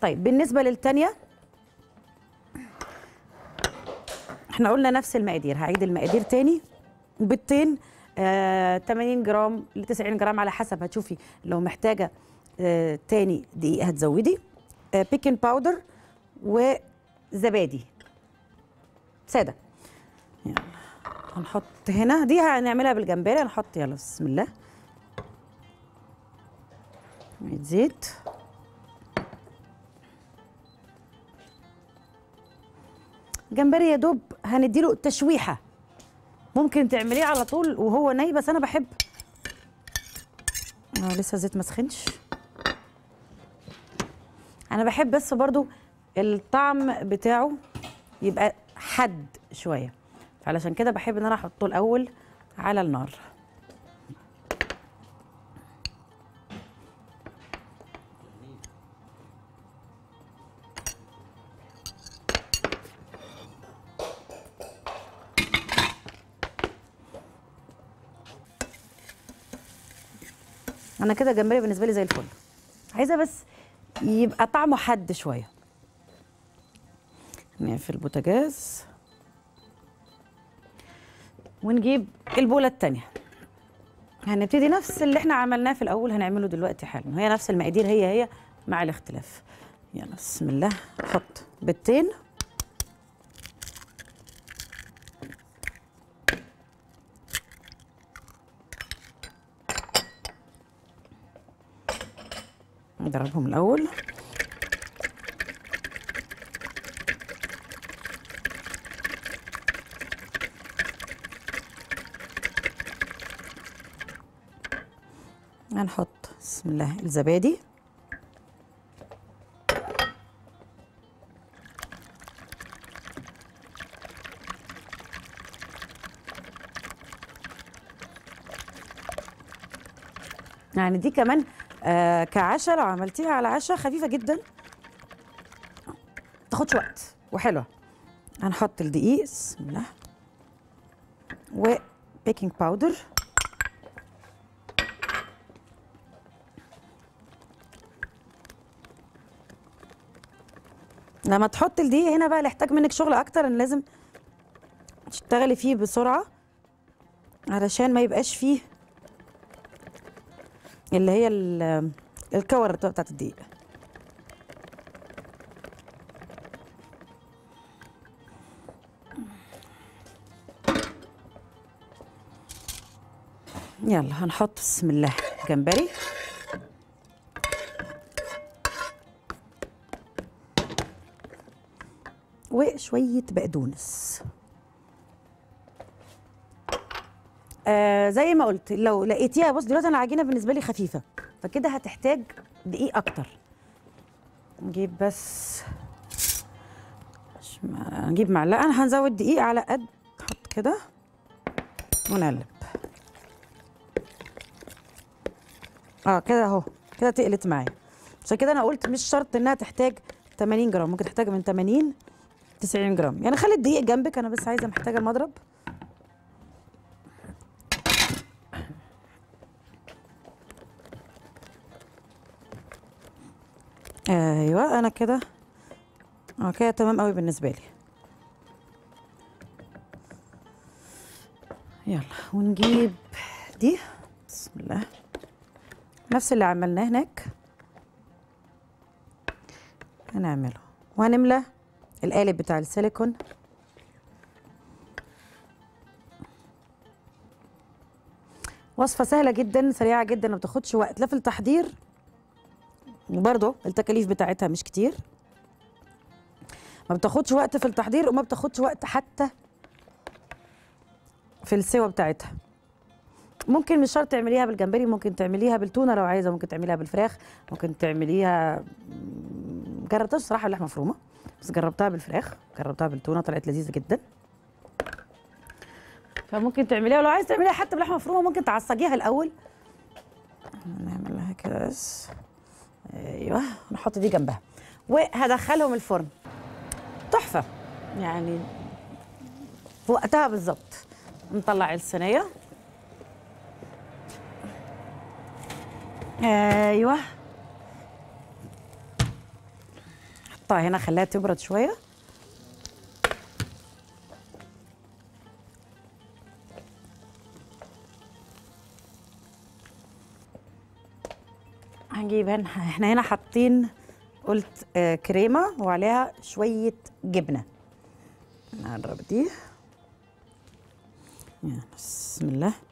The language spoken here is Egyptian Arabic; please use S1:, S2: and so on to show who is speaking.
S1: طيب بالنسبه للتانيه احنا قلنا نفس المقادير هعيد المقادير تاني بيضتين آه 80 جرام ل 90 جرام على حسب هتشوفي لو محتاجه آه تاني دقيق هتزودي آه بيكنج باودر وزبادي ساده يلا هنحط هنا دي هنعملها بالجمبري هنحط يلا بسم الله شوية زيت جمبري يا دوب هنديله تشويحه ممكن تعمليه على طول وهو ني بس انا بحب آه لسه الزيت ما سخنش انا بحب بس برضو الطعم بتاعه يبقى حد شويه علشان كده بحب ان انا احطه الاول على النار انا كده جمبري بالنسبه لي زي الفل عايزه بس يبقى طعمه حد شويه نقفل البوتاجاز ونجيب البوله التانية هنبتدي نفس اللي احنا عملناه في الاول هنعمله دلوقتي حالا هي نفس المقادير هي هي مع الاختلاف يلا بسم الله نحط بيضتين نضربهم الاول هنحط بسم الله الزبادي يعني دي كمان آه كعشاء لو عملتيها على عشاء خفيفه جدا تاخدش وقت وحلوه هنحط الدقيق بسم الله وبيكنج باودر لما تحط الدقيق هنا بقى اللي يحتاج منك شغل اكتر ان لازم تشتغلي فيه بسرعه علشان ما يبقاش فيه اللي هي ال- الكور بتاعت الدقيق يلا هنحط بسم الله جمبري وشوية بقدونس آه زي ما قلت لو لقيتيها بص دلوقتي انا العجينه بالنسبه لي خفيفه فكده هتحتاج دقيق اكتر نجيب بس مش مع- نجيب معلقه هنزود دقيق على قد نحط كده ونقلب اه كده اهو كده تقلت معايا عشان كده انا قلت مش شرط انها تحتاج 80 جرام ممكن تحتاج من 80 90 جرام يعني خلي الدقيق جنبك انا بس عايزه محتاجه المضرب ايوه انا كده اه كده تمام قوي بالنسبه لي يلا ونجيب دي بسم الله نفس اللي عملناه هناك هنعمله وهنملى القالب بتاع السيليكون وصفة سهلة جدا سريعة جدا ما بتاخدش وقت لا في التحضير وبرضه التكاليف بتاعتها مش كتير ما بتاخدش وقت في التحضير وما بتاخدش وقت حتى في السوا بتاعتها ممكن مش شرط تعمليها بالجمبري ممكن تعمليها بالتونه لو عايزه ممكن تعمليها بالفراخ ممكن تعمليها جربتها الصراحه باللحمه مفرومه بس جربتها بالفراخ جربتها بالتونه طلعت لذيذه جدا فممكن تعمليها ولو عايز تعمليها حتى بلحمه مفرومه ممكن تعصجيها الاول نعمل لها كده بس ايوه نحط دي جنبها وهدخلهم الفرن تحفه يعني في وقتها بالظبط نطلع الصينيه هحطها هنا خليها تبرد شويه هنجيب هنا احنا هنا حاطين قلت آه كريمه وعليها شويه جبنه نقرب دي يا بسم الله